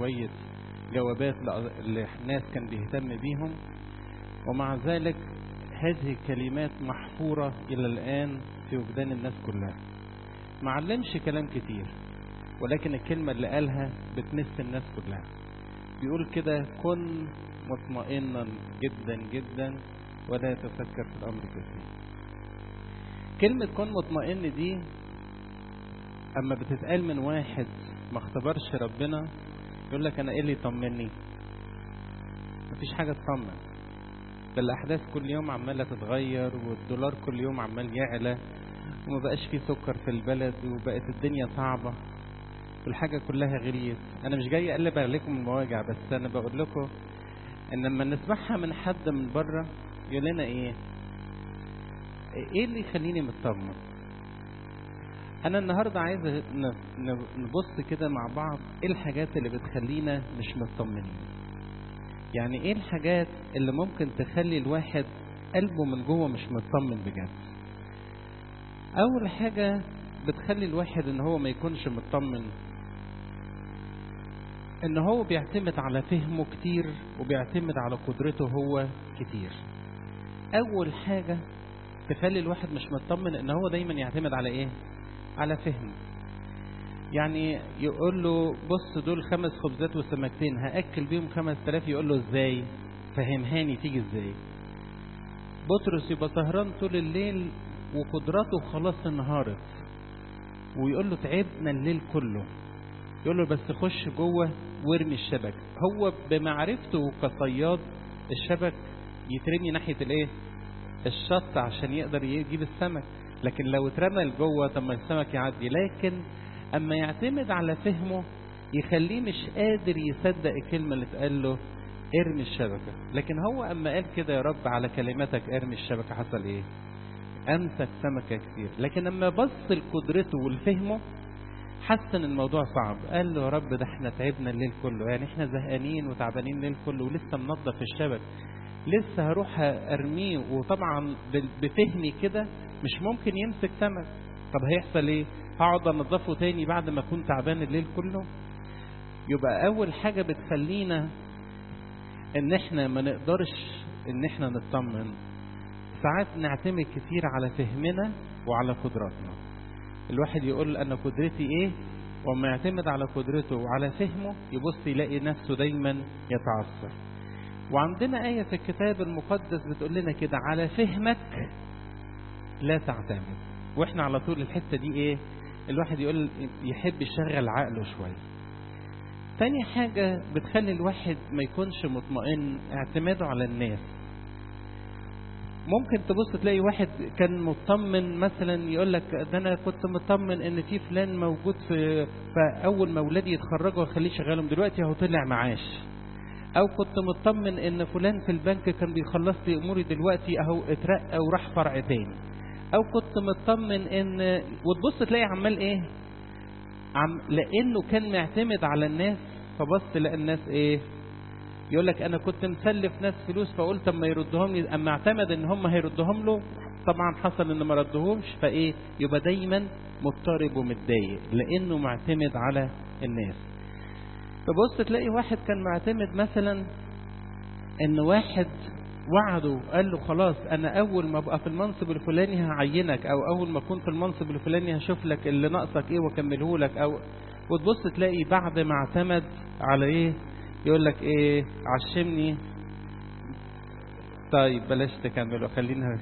شوية جوابات لناس كان بيهتم بيهم ومع ذلك هذه الكلمات محفورة إلى الآن في وجدان الناس كلها ما علمش كلام كتير ولكن الكلمة اللي قالها بتمس الناس كلها بيقول كده كن مطمئنا جدا جدا ولا تفكر في الأمر كثير كلمة كن مطمئن دي أما بتتقال من واحد ما اختبرش ربنا يقول لك أنا إيه اللي يطمني مفيش حاجة تطمن ده الأحداث كل يوم عمالة تتغير والدولار كل يوم عمال يعلى وما بقاش فيه سكر في البلد وبقت الدنيا صعبة والحاجة كلها غليت أنا مش جاي أقلب عليكم المواجع بس أنا بقول لكم إن لما نسمعها من حد من بره يقول لنا إيه إيه اللي يخليني مطمن أنا النهاردة عايز نبص كده مع بعض إيه الحاجات اللي بتخلينا مش مطمنين يعني إيه الحاجات اللي ممكن تخلي الواحد قلبه من جوه مش مطمن بجد أول حاجة بتخلي الواحد إن هو ما يكونش مطمن إن هو بيعتمد على فهمه كتير وبيعتمد على قدرته هو كتير أول حاجة تخلي الواحد مش مطمن إن هو دايما يعتمد على إيه؟ على فهمه يعني يقول له بص دول خمس خبزات وسمكتين هأكل بيهم خمس تلاف يقول له ازاي فهمهاني تيجي ازاي بطرس يبقى سهران طول الليل وقدراته خلاص انهارت ويقول له تعبنا الليل كله يقول له بس خش جوه وارمي الشبك هو بمعرفته كصياد الشبك يترمي ناحية الايه الشط عشان يقدر يجيب السمك لكن لو اترمى لجوه طب ما السمك يعدي لكن اما يعتمد على فهمه يخليه مش قادر يصدق الكلمه اللي اتقال له ارمي الشبكه لكن هو اما قال كده يا رب على كلمتك ارمي الشبكه حصل ايه امسك سمكه كتير لكن اما بص لقدرته ولفهمه حس ان الموضوع صعب قال له يا رب ده احنا تعبنا الليل كله يعني احنا زهقانين وتعبانين الليل كله ولسه منظف الشبك لسه هروح ارميه وطبعا بفهمي كده مش ممكن يمسك سمك طب هيحصل ايه هقعد انضفه تاني بعد ما اكون تعبان الليل كله يبقى اول حاجة بتخلينا ان احنا ما نقدرش ان احنا نطمن ساعات نعتمد كتير على فهمنا وعلى قدراتنا الواحد يقول انا قدرتي ايه وما يعتمد على قدرته وعلى فهمه يبص يلاقي نفسه دايما يتعثر وعندنا آية في الكتاب المقدس بتقول لنا كده على فهمك لا تعتمد واحنا على طول الحتة دي ايه الواحد يقول يحب يشغل عقله شوية تاني حاجة بتخلي الواحد ما يكونش مطمئن اعتماده على الناس ممكن تبص تلاقي واحد كان مطمن مثلا يقول لك ده انا كنت مطمن ان في فلان موجود في فاول ما اولادي يتخرجوا اخليه شغالهم دلوقتي هو طلع معاش او كنت مطمن ان فلان في البنك كان بيخلص لي اموري دلوقتي اهو اترقى وراح فرع تاني او كنت مطمن ان وتبص تلاقي عمال ايه عم لانه كان معتمد على الناس فبص لقى الناس ايه يقول لك انا كنت مسلف ناس فلوس فقلت اما يردهم لي اما اعتمد ان هم هيردهم له طبعا حصل ان ما ردهمش فايه يبقى دايما مضطرب ومتضايق لانه معتمد على الناس فبص تلاقي واحد كان معتمد مثلا ان واحد وعده قال له خلاص انا اول ما ابقى في المنصب الفلاني هعينك او اول ما اكون في المنصب الفلاني هشوف لك اللي ناقصك ايه واكمله لك او وتبص تلاقي بعد ما اعتمد على ايه يقول لك ايه عشمني طيب بلاش تكملوا خلينا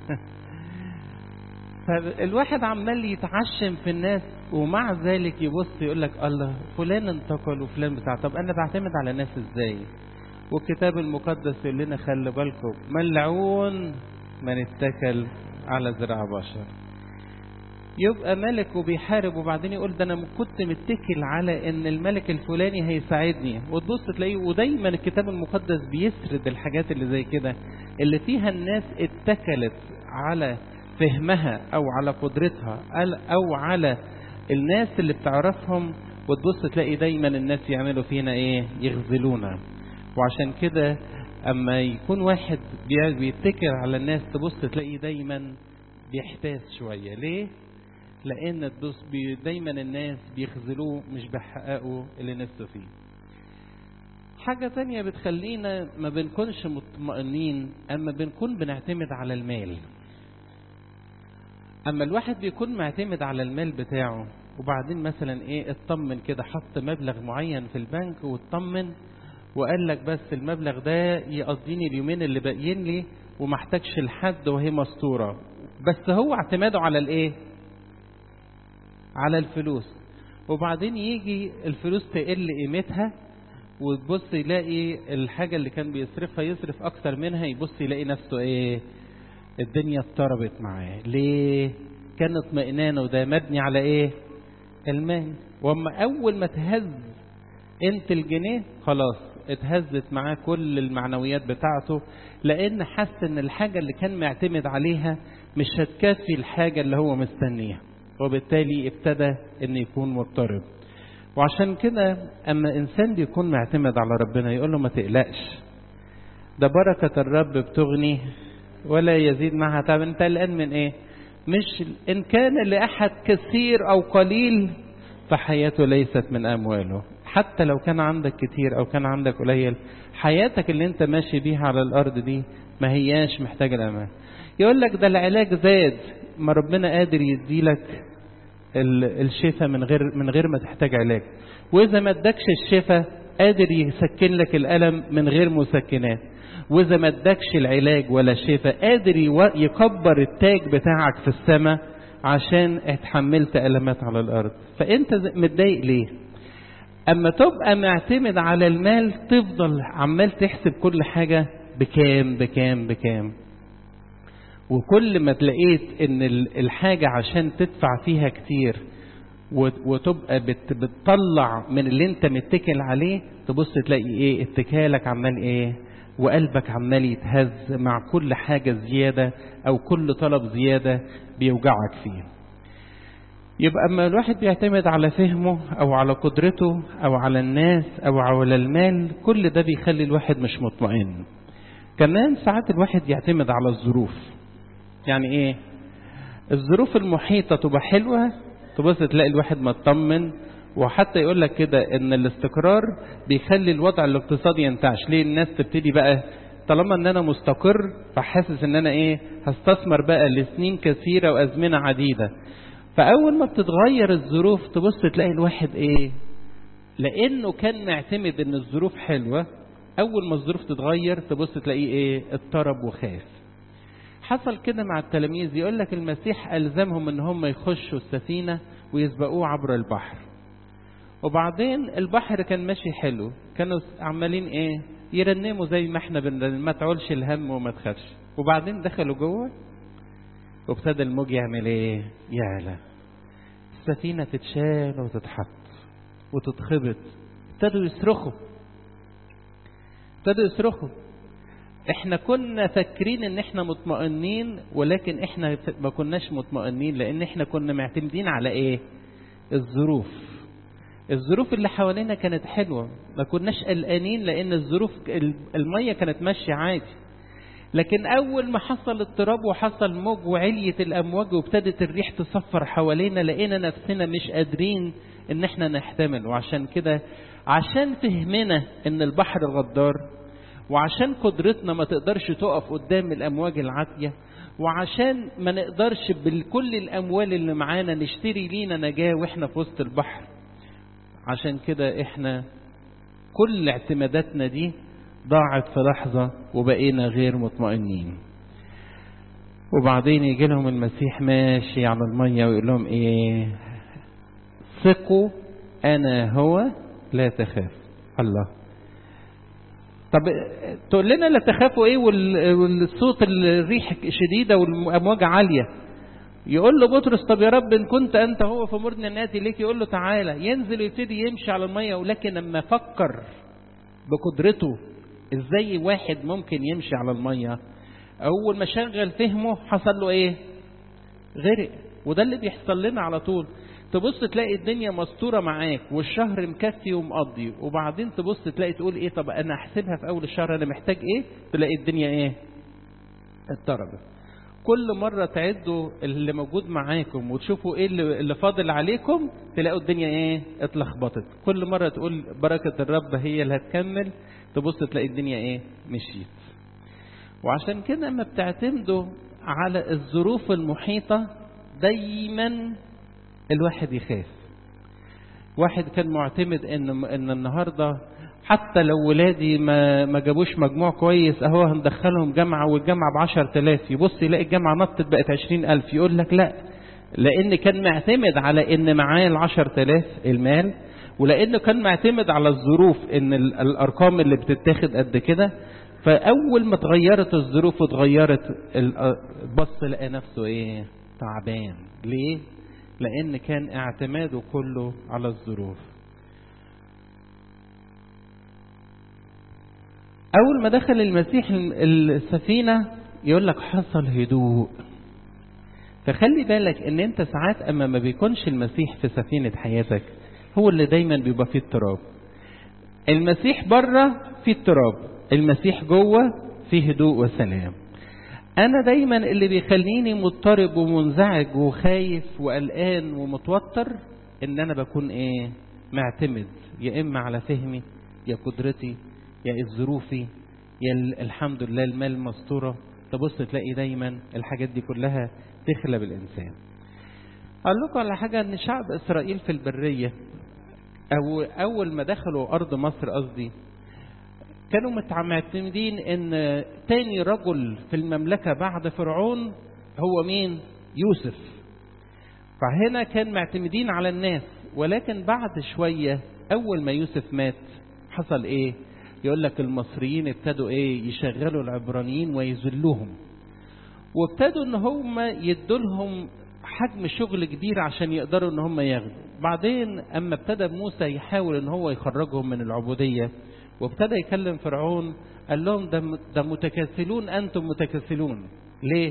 فالواحد عمال يتعشم في الناس ومع ذلك يبص يقول لك الله فلان انتقل وفلان بتاع طب انا بعتمد على الناس ازاي والكتاب المقدس يقول لنا خلي بالكم ملعون من اتكل على ذراع بشر يبقى ملك وبيحارب وبعدين يقول ده انا كنت متكل على ان الملك الفلاني هيساعدني وتبص تلاقيه ودايما الكتاب المقدس بيسرد الحاجات اللي زي كده اللي فيها الناس اتكلت على فهمها او على قدرتها او على الناس اللي بتعرفهم وتبص تلاقي دايما الناس يعملوا فينا ايه يغزلونا وعشان كده اما يكون واحد بيتكل على الناس تبص تلاقي دايما بيحتاس شويه ليه لان الدوس بي دايما الناس بيخذلوه مش بيحققوا اللي نفسه فيه حاجة تانية بتخلينا ما بنكونش مطمئنين أما بنكون بنعتمد على المال أما الواحد بيكون معتمد على المال بتاعه وبعدين مثلا إيه اطمن كده حط مبلغ معين في البنك واطمن وقال لك بس المبلغ ده يقضيني اليومين اللي باقيين لي وما احتاجش لحد وهي مستورة بس هو اعتماده على الايه على الفلوس وبعدين يجي الفلوس تقل قيمتها وتبص يلاقي الحاجة اللي كان بيصرفها يصرف أكتر منها يبص يلاقي نفسه إيه الدنيا اضطربت معاه ليه كان اطمئنانه ده مبني على إيه المال واما أول ما تهز انت الجنيه خلاص اتهزت معاه كل المعنويات بتاعته لأن حس إن الحاجة اللي كان معتمد عليها مش هتكفي الحاجة اللي هو مستنيها وبالتالي ابتدى إن يكون مضطرب وعشان كده اما انسان بيكون معتمد على ربنا يقول له ما تقلقش ده بركة الرب بتغني ولا يزيد معها طب انت الان من ايه مش ان كان لاحد كثير او قليل فحياته ليست من امواله حتى لو كان عندك كتير او كان عندك قليل حياتك اللي انت ماشي بيها على الارض دي ما هياش محتاجة الامان يقول لك ده العلاج زاد ما ربنا قادر يديلك الشفاء من غير من غير ما تحتاج علاج واذا ما ادكش الشفاء قادر يسكن لك الالم من غير مسكنات واذا ما ادكش العلاج ولا الشفاء قادر يكبر التاج بتاعك في السماء عشان اتحملت المات على الارض فانت متضايق ليه اما تبقى معتمد على المال تفضل عمال تحسب كل حاجه بكام بكام بكام وكل ما تلاقيت ان الحاجة عشان تدفع فيها كتير وتبقى بتطلع من اللي انت متكل عليه تبص تلاقي ايه اتكالك عمال ايه وقلبك عمال يتهز مع كل حاجة زيادة او كل طلب زيادة بيوجعك فيه يبقى اما الواحد بيعتمد على فهمه او على قدرته او على الناس او على المال كل ده بيخلي الواحد مش مطمئن كمان ساعات الواحد يعتمد على الظروف يعني ايه الظروف المحيطة تبقى حلوة تبص تلاقي الواحد مطمن وحتى يقول لك كده ان الاستقرار بيخلي الوضع الاقتصادي ينتعش ليه الناس تبتدي بقى طالما ان انا مستقر فحاسس ان انا ايه هستثمر بقى لسنين كثيرة وازمنة عديدة فاول ما بتتغير الظروف تبص تلاقي الواحد ايه لانه كان معتمد ان الظروف حلوة اول ما الظروف تتغير تبص تلاقيه ايه اضطرب وخاف حصل كده مع التلاميذ يقول لك المسيح ألزمهم ان هم يخشوا السفينة ويسبقوه عبر البحر وبعدين البحر كان ماشي حلو كانوا عمالين ايه يرنموا زي ما احنا بن ما تعولش الهم وما تخافش وبعدين دخلوا جوه وابتدى الموج يعمل ايه يعلى السفينة تتشال وتتحط وتتخبط ابتدوا يصرخوا ابتدوا يصرخوا احنا كنا فاكرين ان احنا مطمئنين ولكن احنا ما كناش مطمئنين لان احنا كنا معتمدين على ايه الظروف الظروف اللي حوالينا كانت حلوة ما كناش قلقانين لان الظروف المية كانت ماشية عادي لكن اول ما حصل اضطراب وحصل موج وعلية الامواج وابتدت الريح تصفر حوالينا لقينا نفسنا مش قادرين ان احنا نحتمل وعشان كده عشان فهمنا ان البحر غدار وعشان قدرتنا ما تقدرش تقف قدام الامواج العاتيه وعشان ما نقدرش بكل الاموال اللي معانا نشتري لينا نجاه واحنا في وسط البحر عشان كده احنا كل اعتماداتنا دي ضاعت في لحظه وبقينا غير مطمئنين وبعدين يجي لهم المسيح ماشي على الميه ويقول لهم ايه ثقوا انا هو لا تخاف الله طب تقول لنا لا تخافوا ايه والصوت الريح شديده والامواج عاليه يقول له بطرس طب يا رب ان كنت انت هو فمرنا ناتي ليك يقول له تعالى ينزل ويبتدي يمشي على الميه ولكن لما فكر بقدرته ازاي واحد ممكن يمشي على الميه اول ما شغل فهمه حصل له ايه غرق وده اللي بيحصل لنا على طول تبص تلاقي الدنيا مستوره معاك والشهر مكفي ومقضي وبعدين تبص تلاقي تقول ايه طب انا احسبها في اول الشهر انا محتاج ايه تلاقي الدنيا ايه اضطربت كل مرة تعدوا اللي موجود معاكم وتشوفوا ايه اللي اللي فاضل عليكم تلاقوا الدنيا ايه اتلخبطت كل مرة تقول بركة الرب هي اللي هتكمل تبص تلاقي الدنيا ايه مشيت وعشان كده اما بتعتمدوا على الظروف المحيطة دايما الواحد يخاف واحد كان معتمد ان ان النهارده حتى لو ولادي ما ما جابوش مجموع كويس اهو هندخلهم جامعه والجامعه ب 10000 يبص يلاقي الجامعه نطت بقت 20000 يقول لك لا لان كان معتمد على ان معاه ال 10000 المال ولانه كان معتمد على الظروف ان ال- الارقام اللي بتتاخد قد كده فاول ما اتغيرت الظروف واتغيرت ال- بص لقى نفسه ايه تعبان ليه لان كان اعتماده كله على الظروف اول ما دخل المسيح السفينه يقول لك حصل هدوء فخلي بالك ان انت ساعات اما ما بيكونش المسيح في سفينه حياتك هو اللي دايما بيبقى فيه اضطراب المسيح بره فيه اضطراب المسيح جوه فيه هدوء وسلام انا دايما اللي بيخليني مضطرب ومنزعج وخايف وقلقان ومتوتر ان انا بكون ايه معتمد يا اما على فهمي يا قدرتي يا ظروفي يا ال- الحمد لله المال مستوره تبص تلاقي دايما الحاجات دي كلها تخلب الانسان اقول لكم على حاجه ان شعب اسرائيل في البريه او اول ما دخلوا ارض مصر قصدي كانوا متع- معتمدين ان تاني رجل في المملكه بعد فرعون هو مين يوسف فهنا كان معتمدين على الناس ولكن بعد شويه اول ما يوسف مات حصل ايه يقول لك المصريين ابتدوا ايه يشغلوا العبرانيين ويذلوهم وابتدوا ان هم يدوا لهم حجم شغل كبير عشان يقدروا ان هم ياخدوا بعدين اما ابتدى موسى يحاول ان هو يخرجهم من العبوديه وابتدى يكلم فرعون قال لهم ده ده متكاسلون انتم متكاسلون ليه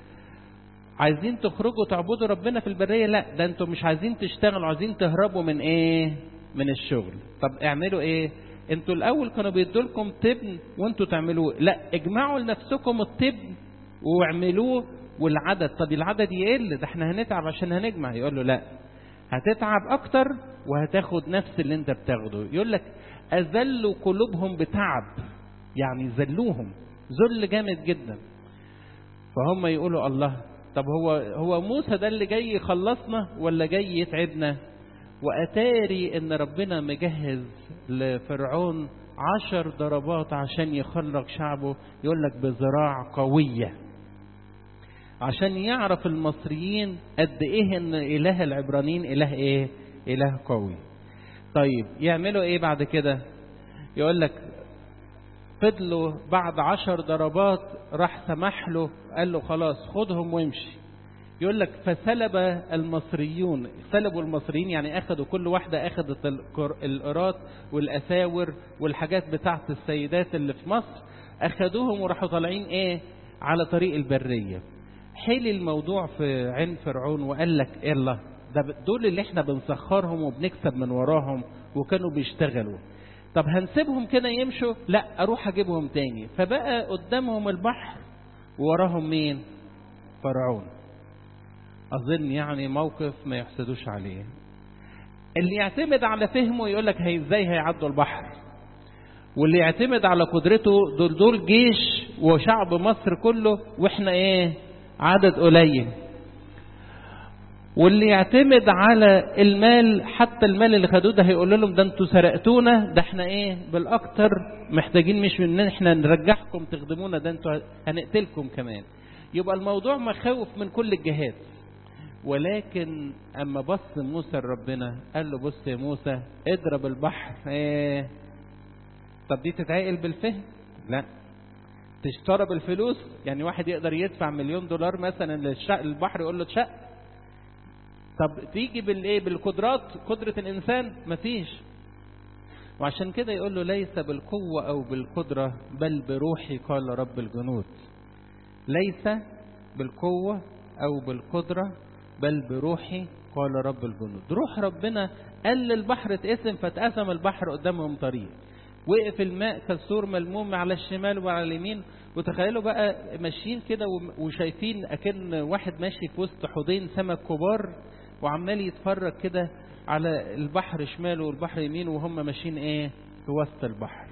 عايزين تخرجوا تعبدوا ربنا في البريه لا ده انتم مش عايزين تشتغلوا عايزين تهربوا من ايه من الشغل طب اعملوا ايه انتوا الاول كانوا بيدوا لكم تبن وانتوا تعملوه لا اجمعوا لنفسكم التبن واعملوه والعدد طب العدد يقل ده احنا هنتعب عشان هنجمع يقول له لا هتتعب اكتر وهتاخد نفس اللي انت بتاخده يقول لك اذلوا قلوبهم بتعب يعني ذلوهم ذل جامد جدا فهم يقولوا الله طب هو هو موسى ده اللي جاي يخلصنا ولا جاي يتعبنا واتاري ان ربنا مجهز لفرعون عشر ضربات عشان يخرج شعبه يقول لك بذراع قويه عشان يعرف المصريين قد ايه ان اله العبرانيين اله ايه اله قوي طيب يعملوا ايه بعد كده يقول لك فضلوا بعد عشر ضربات راح سمح له قال له خلاص خدهم وامشي يقول لك فسلب المصريون سلبوا المصريين يعني اخذوا كل واحده اخذت القر- القراط والاساور والحاجات بتاعت السيدات اللي في مصر اخذوهم وراحوا طالعين ايه على طريق البريه حيل الموضوع في عين فرعون وقال لك يلا ده ب- دول اللي احنا بنسخرهم وبنكسب من وراهم وكانوا بيشتغلوا طب هنسيبهم كده يمشوا لا اروح اجيبهم تاني فبقى قدامهم البحر ووراهم مين فرعون اظن يعني موقف ما يحسدوش عليه اللي يعتمد على فهمه يقول لك هي ازاي هيعدوا البحر واللي يعتمد على قدرته دول دول جيش وشعب مصر كله واحنا ايه عدد قليل واللي يعتمد على المال حتى المال اللي خدوه ده هيقول لهم ده انتوا سرقتونا ده احنا ايه بالاكتر محتاجين مش من ان احنا نرجعكم تخدمونا ده انتوا هنقتلكم كمان يبقى الموضوع مخاوف من كل الجهات ولكن اما بص موسى لربنا قال له بص يا موسى اضرب البحر ايه طب دي تتعقل بالفهم لا تشترى بالفلوس يعني واحد يقدر يدفع مليون دولار مثلا للشق البحر يقول له اتشق طب تيجي بالايه بالقدرات قدرة الانسان مفيش وعشان كده يقول له ليس بالقوة او بالقدرة بل بروحي قال رب الجنود ليس بالقوة او بالقدرة بل بروحي قال رب الجنود روح ربنا قال للبحر اتقسم فاتقسم البحر قدامهم طريق وقف الماء كالسور ملموم على الشمال وعلى اليمين وتخيلوا بقى ماشيين كده وشايفين اكن واحد ماشي في وسط حوضين سمك كبار وعمال يتفرج كده على البحر شماله والبحر يمين وهم ماشيين ايه في وسط البحر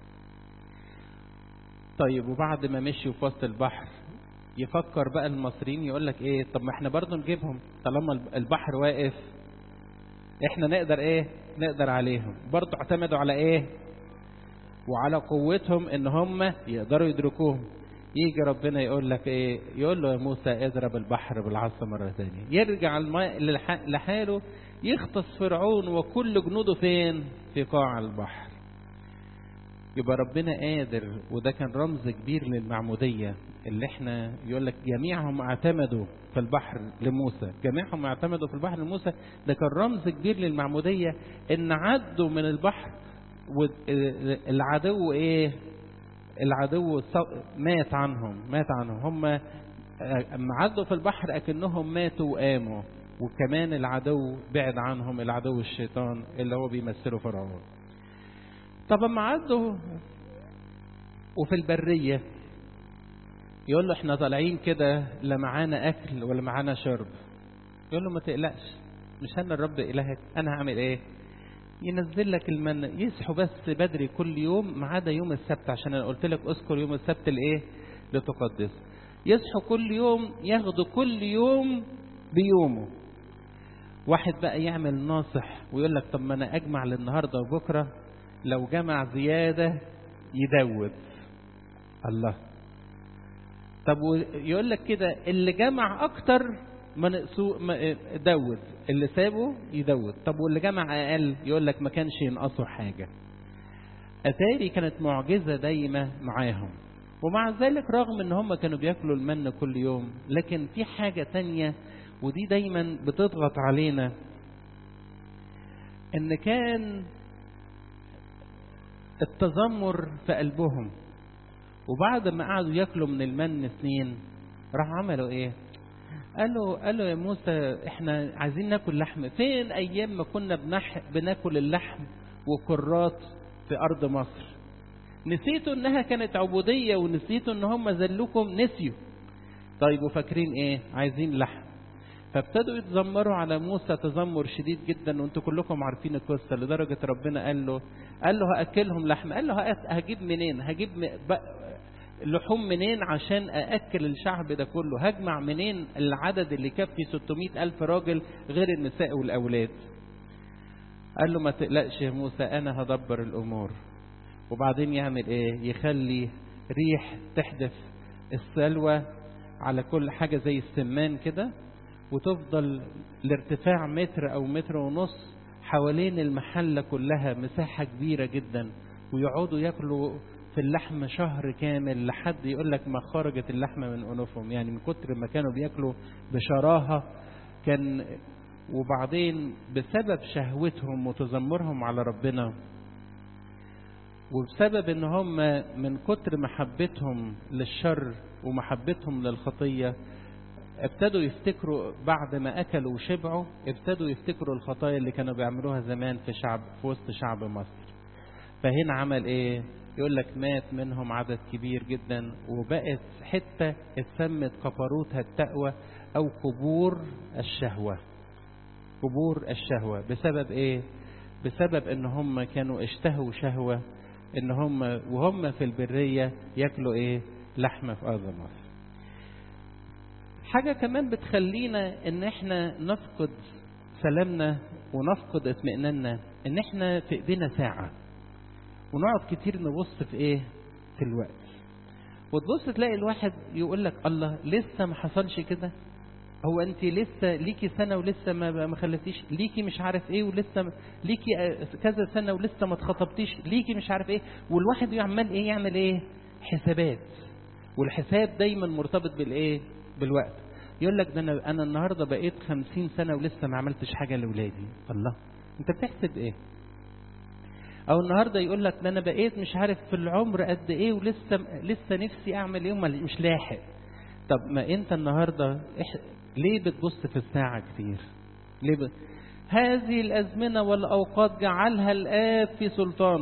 طيب وبعد ما مشيوا في وسط البحر يفكر بقى المصريين يقول لك ايه طب ما احنا برضه نجيبهم طالما البحر واقف احنا نقدر ايه نقدر عليهم برضه اعتمدوا على ايه وعلى قوتهم ان هم يقدروا يدركوهم يجي ربنا يقول لك ايه يقول له يا موسى اضرب البحر بالعصا مرة ثانية يرجع الماء لحاله يغطس فرعون وكل جنوده فين في قاع البحر يبقى ربنا قادر وده كان رمز كبير للمعمودية اللي احنا يقول لك جميعهم اعتمدوا في البحر لموسى جميعهم اعتمدوا في البحر لموسى ده كان رمز كبير للمعمودية ان عدوا من البحر والعدو ايه العدو مات عنهم مات عنهم هم اما عدوا في البحر اكنهم ماتوا وقاموا وكمان العدو بعد عنهم العدو الشيطان اللي هو بيمثله فرعون طب اما عدوا وفي البرية يقول له احنا طالعين كده لا معانا اكل ولا معانا شرب يقول له ما تقلقش مش انا الرب الهك انا هعمل ايه ينزل لك المن يصحوا بس بدري كل يوم ما عدا يوم السبت عشان انا قلت لك اذكر يوم السبت لايه لتقدس يصحوا كل يوم ياخدوا كل يوم بيومه واحد بقى يعمل ناصح ويقول لك طب ما انا اجمع للنهارده وبكره لو جمع زياده يدوب الله طب يقول لك كده اللي جمع اكتر ما نقصو ما دود اللي سابه يدود طب واللي جمع اقل يقول لك ما كانش ينقصه حاجه اتاري كانت معجزه دايمه معاهم ومع ذلك رغم ان هم كانوا بياكلوا المن كل يوم لكن في حاجه تانية ودي دايما بتضغط علينا ان كان التذمر في قلبهم وبعد ما قعدوا ياكلوا من المن سنين راح عملوا ايه قالوا قالوا يا موسى احنا عايزين ناكل لحم فين ايام ما كنا بنح بناكل اللحم وكرات في ارض مصر نسيتوا انها كانت عبوديه ونسيتوا ان هم ذلوكم نسيوا طيب وفاكرين ايه عايزين لحم فابتدوا يتذمروا على موسى تذمر شديد جدا وانتوا كلكم عارفين القصه لدرجه ربنا قال له قال له هاكلهم لحم قال له هجيب منين هجيب لحوم منين عشان أأكل الشعب ده كله هجمع منين العدد اللي كفي 600 ألف راجل غير النساء والأولاد قال له ما تقلقش يا موسى أنا هدبر الأمور وبعدين يعمل إيه يخلي ريح تحدث السلوى على كل حاجة زي السمان كده وتفضل لارتفاع متر أو متر ونص حوالين المحلة كلها مساحة كبيرة جدا ويقعدوا ياكلوا في اللحم شهر كامل لحد يقول لك ما خرجت اللحمه من انوفهم يعني من كتر ما كانوا بياكلوا بشراهه كان وبعدين بسبب شهوتهم وتذمرهم على ربنا وبسبب ان هم من كتر محبتهم للشر ومحبتهم للخطيه ابتدوا يفتكروا بعد ما اكلوا وشبعوا ابتدوا يفتكروا الخطايا اللي كانوا بيعملوها زمان في شعب في وسط شعب مصر فهنا عمل ايه يقول لك مات منهم عدد كبير جدا وبقت حتة اتسمت كفروتها التقوى أو قبور الشهوة قبور الشهوة بسبب إيه؟ بسبب إن هم كانوا اشتهوا شهوة إن هم وهم في البرية ياكلوا إيه؟ لحمة في أرض مصر. حاجة كمان بتخلينا إن إحنا نفقد سلامنا ونفقد اطمئناننا إن إحنا في إيدينا ساعة. ونقعد كتير نبص في ايه في الوقت وتبص تلاقي الواحد يقول لك الله لسه ما حصلش كده هو انت لسه ليكي سنه ولسه ما ما خلفتيش ليكي مش عارف ايه ولسه ليكي كذا سنه ولسه ما اتخطبتيش ليكي مش عارف ايه والواحد يعمل ايه يعمل ايه حسابات والحساب دايما مرتبط بالايه بالوقت يقول لك ده انا انا النهارده بقيت خمسين سنه ولسه ما عملتش حاجه لاولادي الله انت بتحسب ايه او النهارده يقول لك ده انا بقيت مش عارف في العمر قد ايه ولسه لسه نفسي اعمل ايه مش لاحق طب ما انت النهارده ليه بتبص في الساعه كتير ليه ب... هذه الازمنه والاوقات جعلها الاب في سلطانه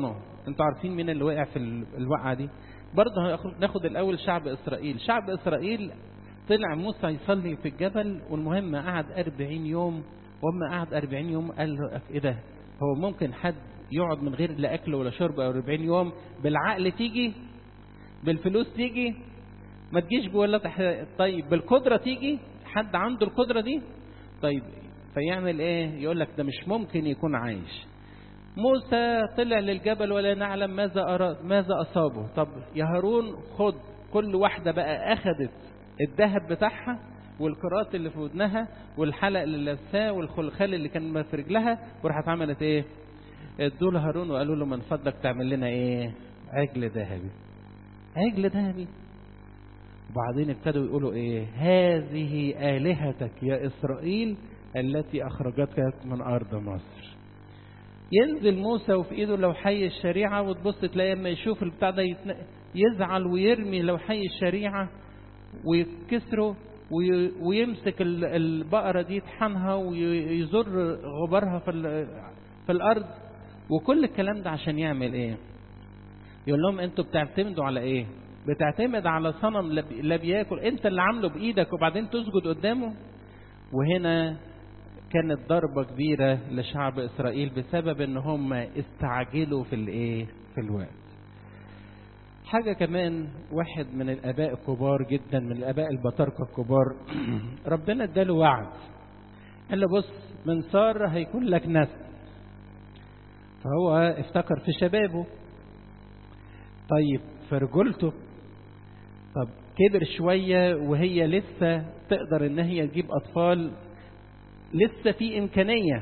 انتوا عارفين مين اللي وقع في ال- الوقعة دي برضه هناخد- ناخد الأول شعب إسرائيل شعب إسرائيل طلع موسى يصلي في الجبل والمهم قعد 40 يوم وأما قعد 40 يوم قال له ايه ده هو ممكن حد يقعد من غير لا أكل ولا شرب أو 40 يوم بالعقل تيجي بالفلوس تيجي ما تجيش بولا تح... طيب بالقدرة تيجي حد عنده القدرة دي طيب فيعمل ايه يقول لك ده مش ممكن يكون عايش موسى طلع للجبل ولا نعلم ماذا أراد ماذا أصابه طب يا هارون خد كل واحدة بقى أخدت الذهب بتاعها والكرات اللي في ودنها والحلق اللي لابساه والخلخال اللي كان في رجلها وراحت عملت ايه ادوا له هارون وقالوا له من فضلك تعمل لنا ايه عجل ذهبي عجل ذهبي وبعدين ابتدوا يقولوا ايه هذه آلهتك يا إسرائيل التي أخرجتك من أرض مصر ينزل موسى وفي ايده لو حي الشريعة وتبص تلاقي لما يشوف البتاع ده يتن- يزعل ويرمي لو حي الشريعة ويكسره وي- ويمسك ال- البقرة دي يطحنها ويزر غبارها في ال- في الأرض وكل الكلام ده عشان يعمل ايه يقول لهم انتوا بتعتمدوا على ايه بتعتمد على صنم لا بي- لا بياكل انت اللي عامله بايدك وبعدين تسجد قدامه وهنا كانت ضربة كبيرة لشعب إسرائيل بسبب إن هم استعجلوا في الإيه؟ في الوقت. حاجة كمان واحد من الآباء الكبار جدا من الآباء البطاركة الكبار ربنا اداله وعد. قال له بص من سار هيكون لك نسل. فهو افتكر في شبابه. طيب في رجولته طب كبر شوية وهي لسه تقدر إن هي تجيب أطفال لسه في إمكانية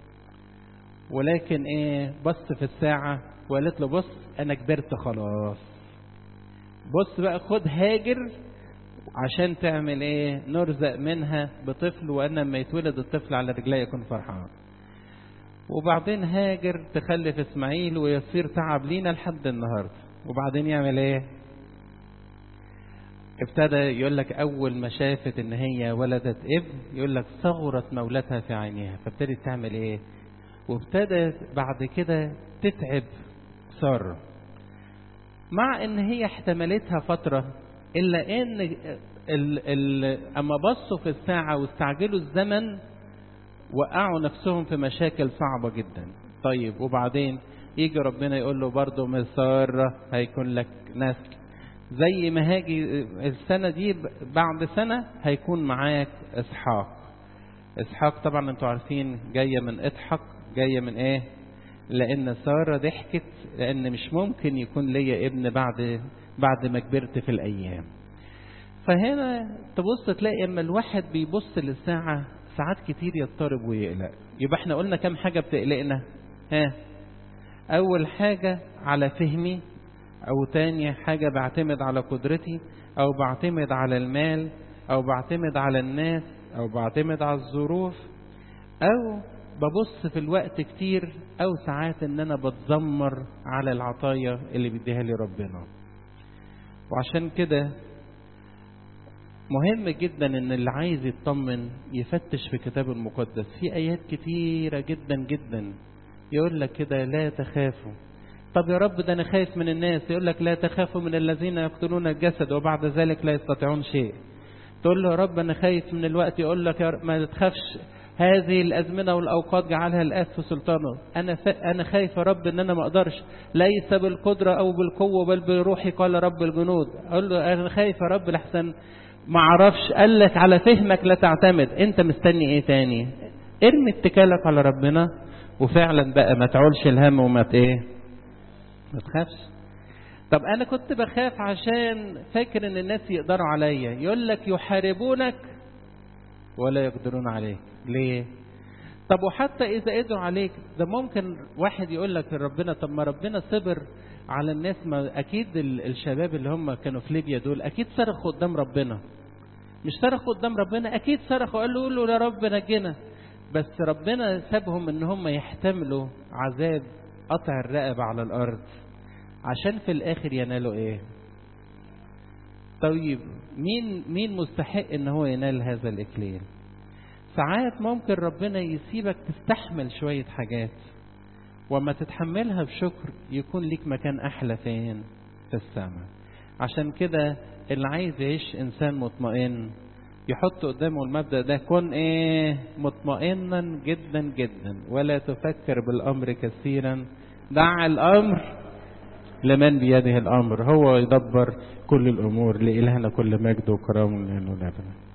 ولكن إيه بص في الساعة وقالت له بص أنا كبرت خلاص بص بقى خد هاجر عشان تعمل إيه نرزق منها بطفل وأن لما يتولد الطفل على رجليه يكون فرحان وبعدين هاجر تخلف إسماعيل ويصير تعب لينا لحد النهاردة وبعدين يعمل إيه ابتدى يقول لك اول ما شافت ان هي ولدت ابن يقول لك صغرت مولتها في عينيها فابتدت تعمل ايه وابتدت بعد كده تتعب ساره مع ان هي احتملتها فتره الا ان ال ال اما بصوا في الساعه واستعجلوا الزمن وقعوا نفسهم في مشاكل صعبه جدا طيب وبعدين يجي ربنا يقول له برضه من ساره هيكون لك نسل زي ما هاجي السنة دي بعد سنة هيكون معاك إسحاق إسحاق طبعا انتوا عارفين جاية من اضحك جاية من ايه لأن سارة ضحكت لأن مش ممكن يكون ليا ابن بعد بعد ما كبرت في الأيام فهنا تبص تلاقي اما الواحد بيبص للساعة ساعات كتير يضطرب ويقلق يبقى احنا قلنا كم حاجة بتقلقنا ها أول حاجة على فهمي أو تاني حاجة بعتمد على قدرتي أو بعتمد على المال أو بعتمد على الناس أو بعتمد على الظروف أو ببص في الوقت كتير أو ساعات إن أنا بتذمر على العطايا اللي بيديها لي ربنا وعشان كده مهم جدا ان اللي عايز يطمن يفتش في الكتاب المقدس في ايات كتيرة جدا جدا يقول لك كده لا تخافوا طب يا رب ده انا خايف من الناس يقول لك لا تخافوا من الذين يقتلون الجسد وبعد ذلك لا يستطيعون شيء تقول له يا رب انا خايف من الوقت يقول لك يا رب ما تخافش هذه الازمنه والاوقات جعلها الاب في سلطانه انا ف... انا خايف يا رب ان انا ما اقدرش ليس بالقدره او بالقوه بل بروحي قال رب الجنود اقول له انا خايف يا رب لحسن ما اعرفش قال لك على فهمك لا تعتمد انت مستني ايه تاني ارمي اتكالك على ربنا وفعلا بقى ما تعولش الهم وما ت- ايه ما تخافش طب انا كنت بخاف عشان فاكر ان الناس يقدروا عليا يقول لك يحاربونك ولا يقدرون عليك ليه طب وحتى اذا قدروا عليك ده ممكن واحد يقول لك ربنا طب ما ربنا صبر على الناس ما اكيد ال- الشباب اللي هم كانوا في ليبيا دول اكيد صرخوا قدام ربنا مش صرخوا قدام ربنا اكيد صرخوا قالوا قولوا يا رب نجنا بس ربنا سابهم ان هم يحتملوا عذاب قطع الرقبة على الارض عشان في الاخر ينالوا ايه طيب مين مين مستحق ان هو ينال هذا الاكليل ساعات ممكن ربنا يسيبك تستحمل شوية حاجات وما تتحملها بشكر يكون ليك مكان أحلى فين في السماء عشان كده اللي عايز يعيش إنسان مطمئن يحط قدامه المبدأ ده كن إيه مطمئنا جدا جدا ولا تفكر بالأمر كثيرا دع الأمر لمن بيده الأمر هو يدبر كل الأمور لإلهنا كل مجد وكرام لأنه لا